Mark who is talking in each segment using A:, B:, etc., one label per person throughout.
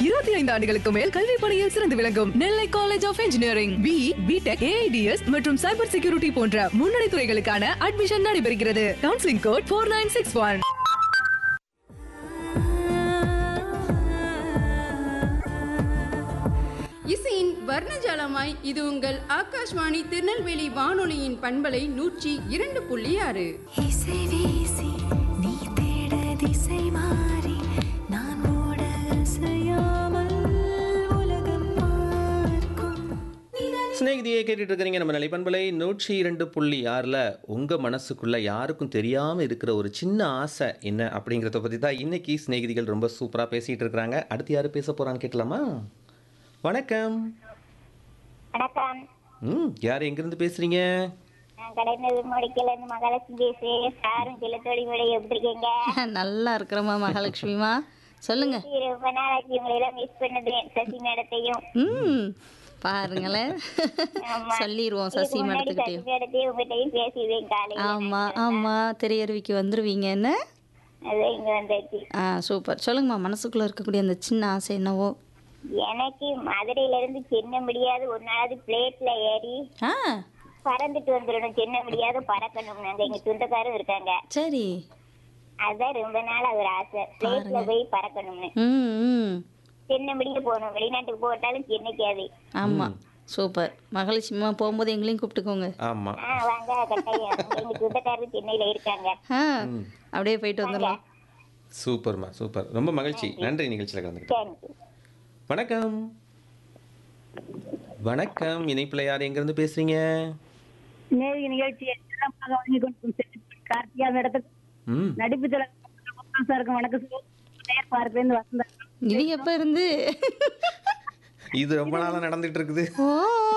A: இருபத்தி ஐந்து ஆண்டுகளுக்கு மேல் கல்வி பணியில் சிறந்து விளங்கும் Nellai college of engineering B BTech AIDS மற்றும் சைபர் செக்யூரிட்டி போன்ற முன்னணி துறைகளுக்கான அட்மிஷன் நடைபெறுகிறது counselling code four nine six one
B: இசையின் வர்ணஜாலமாய் இது உங்கள் ஆகாஷ்வாணி திருநெல்வேலி வானொலியின் பண்பலை நூற்றி இரண்டு புள்ளி ஆறு
C: இசை வீசி நீ தேட திசை மாறி நான் ஓட அசையாமல் உலகம் பார்க்கும்
D: ஸ்நேகிதியை கேட்டுட்டு இருக்கிறீங்க நம்ம நிலைப்பண்பலை நூற்றி இரண்டு புள்ளி ஆறில் உங்கள் மனசுக்குள்ள யாருக்கும் தெரியாமல் இருக்கிற ஒரு சின்ன ஆசை என்ன அப்படிங்கிறத பற்றி தான் இன்னைக்கு ஸ்நேகிதிகள் ரொம்ப சூப்பராக பேசிகிட்டு இருக்கிறாங்க அடுத்து யார் பேச போகிறான்னு கேட்கலாமா வணக்கம்
E: வணக்கம்
D: ம் யார் எங்கேருந்து பேசுகிறீங்க
E: நான் கடைநெல் முடிக்கல இருந்து மகாலட்சுமி பேசுறேன் சாரும் சிலத்தோடி மேடம் எப்படி இருக்கீங்க
F: நல்லா இருக்கிறோமா மகாலட்சுமிமா சொல்லுங்க
E: ரொம்ப நாளாச்சு உங்களை எல்லாம் மிஸ் பண்ணுறேன் சசி மேடத்தையும்
F: ம் பாருங்களேன்
E: ஆமா.
F: சொல்லிடுவோம்
E: இதுக்கு
F: சசி
E: முன்னாடி சசி
F: மேடத்துக்கிட்டையும்
E: மேடத்தையும் உங்ககிட்டயும் பேசிடுவேன் காலையில
F: ஆமா ஆமா திரையருவிக்கு வந்துருவீங்க என்ன
E: அது இங்க வந்தாச்சு
F: ஆ சூப்பர் சொல்லுங்கம்மா மனசுக்குள்ள இருக்கக்கூடிய அந்த சின்ன ஆசை என்னவோ
E: எனக்கு மதுரையில இருந்து சென்ன முடியாது ஒரு நாளாவது பிளேட்ல ஏறி
F: ஆ
E: பறந்துட்டு வந்துடணும் சென்ன முடியாது பறக்கணும் நாங்க எங்க சொந்தக்காரும் இருக்காங்க
F: சரி
E: அதான் ரொம்ப நாளா ஒரு ஆசை பிளேட்ல போய் பறக்கணும்னு
F: ம் ம்
E: சென்ன முடிய போகணும் வெளிநாட்டுக்கு போட்டாலும் சென்னைக்காது
F: ஆமா சூப்பர் மகாலட்சுமிமா போகும்போது எங்களையும் கூப்பிட்டுக்கோங்க
D: ஆமாம்
E: ஆ வாங்க கட்டாயம் எங்க சொந்தக்காரரு சென்னையில இருக்காங்க
F: ஆ அப்படியே போயிட்டு வந்துடலாம்
D: சூப்பர்மா சூப்பர் ரொம்ப மகிழ்ச்சி நன்றி நிகழ்ச்சியில் கலந்துக்கிட்டு
E: தேங்க்யூ
D: வணக்கம் வணக்கம் இணைப்பில் யார் எங்கேருந்து பேசுகிறீங்க
G: நேருக்கு நிகழ்ச்சி சிறப்பாக வழங்கி கொண்டு கார்த்திகா மேடத்துக்கு
D: ம்
G: நடிப்பு தலைவர் சாருக்கு வணக்கம் நேர் பார்க்கலேருந்து வசந்தா
F: இது எப்ப இருந்து
D: இது ரொம்ப நாளாக நடந்துட்டு இருக்குது
F: ஓ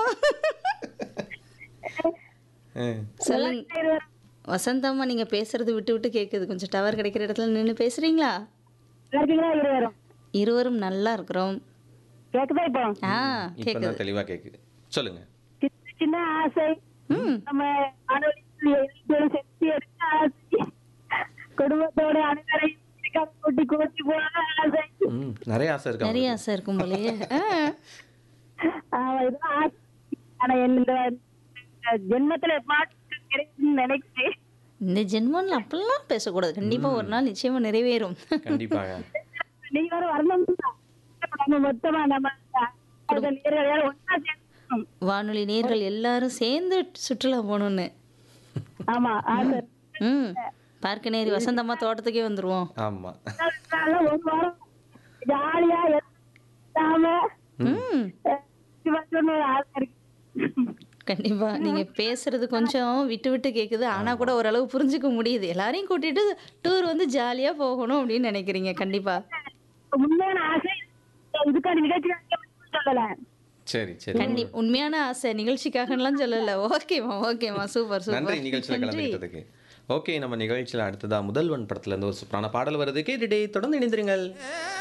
D: ஆ.
F: சொல்லுங்க வசந்தம்மா நீங்க பேசுறது விட்டு விட்டு கேக்குது கொஞ்சம் டவர் கிடைக்கிற இடத்துல நின்று பேசுறீங்களா
G: நல்லா இருக்கீங்களா இருவரும்
F: இருவரும் நல்லா இருக்கிறோம்
G: கேக்குதா இப்போ
F: ஆ
D: இப்போ
F: கேக்குது
D: தான் தெளிவாக கேட்குது சொல்லுங்க
G: சின்ன சின்ன ஆசை நம்ம அனுபவித்து செஞ்சு எடுக்க ஆசை குடும்பத்தோட அனைவரையும் கூட்டி கூட்டி போன ஆசை
D: ம் நிறைய ஆசை இருக்கா
F: நிறைய ஆசை இருக்கும் போலயே ஆ.
G: ஆமா, இதெல்லாம் ஆசை ஆனா இந்த ஜென்மத்துல மாற்றம் கிடைக்கும்னு நினைக்கிறேன்
F: இந்த ஜென்மன்ல அப்படிலாம் பேசக்கூடாது கண்டிப்பா ஒரு நாள் நிச்சயமா நிறைவேறும்
D: கண்டிப்பாக
G: நீங்க வேற வரணும் நம்ம மொத்தமா நம்ம நேர்கள் ஒன்னா சேர்க்கணும்
F: வானொலி நேர்கள் எல்லாரும் சேர்ந்து சுற்றுலா போகணும்னு
G: ஆமா ஆசை
F: ம் பார்க்க நேரி வசந்தம்மா தோட்டத்துக்கே வந்துருவோம்
D: ஆமாம்
G: அதனால ஒரு வாரம் ஜாலியா இல்லாம
F: ம்
G: சிவன் ஒரு ஆசை இருக்கு
F: கண்டிப்பா நீங்க பேசுறது கொஞ்சம் விட்டு விட்டு கேக்குது ஆனா கூட ஓரளவு புரிஞ்சுக்க முடியுது எல்லாரையும் கூட்டிட்டு டூர் வந்து ஜாலியா போகணும் அப்படின்னு நினைக்கிறீங்க கண்டிப்பா
G: உண்மையான ஆசை இதுக்கான நிகழ்ச்சி சொல்லல
D: சரி சரி
F: கண்டி உண்மையான ஆசை நிகழ்ச்சிக்காகலாம் சொல்லல ஓகேமா ஓகேமா சூப்பர்
D: நன்றி
F: சூப்பர்
D: நிகழ்ச்சியில் கலந்துக்கிட்டதுக்கு ஓகே நம்ம நிகழ்ச்சியில் அடுத்ததா முதல்வன் படத்துல இருந்து ஒரு சூப்பரான பாடல் வருது கேட்டுட்டே தொடர்ந்து இணைந்திருங்கள்